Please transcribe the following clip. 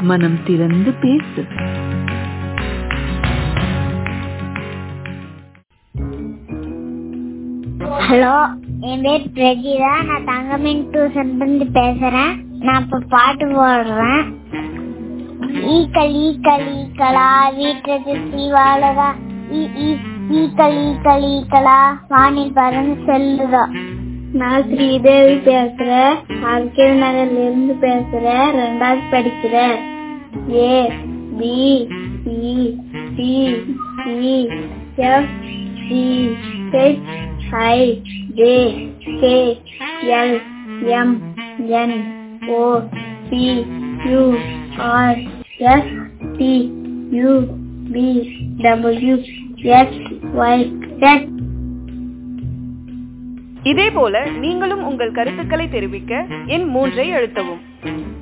மனம் திறந்து பேசு ஹலோ என் பேர் பிரஜிதா நான் தங்கமின் டியூஷன் இருந்து பேசுறேன் நான் இப்ப பாட்டு போடுறேன் ஈக்கள் ஈக்கள் ஈக்களா வீட்டை சுத்தி வாழதா ஈ ஈ ஈக்கள் ஈக்கள் ஈக்களா வானில் பறந்து செல்லுதா நான் ஸ்ரீதேவி பேசுறேன் ஆர்கேவ் நகர்ல இருந்து பேசுறேன் ரெண்டாவது படிக்கிறேன் A B C D E F G H I J K L M N O P U R S T U P W X Y Z இதேபோல நீங்களும் உங்கள் கருத்துக்களை தெரிவிக்க எண் மூன்றை அழுத்தவும்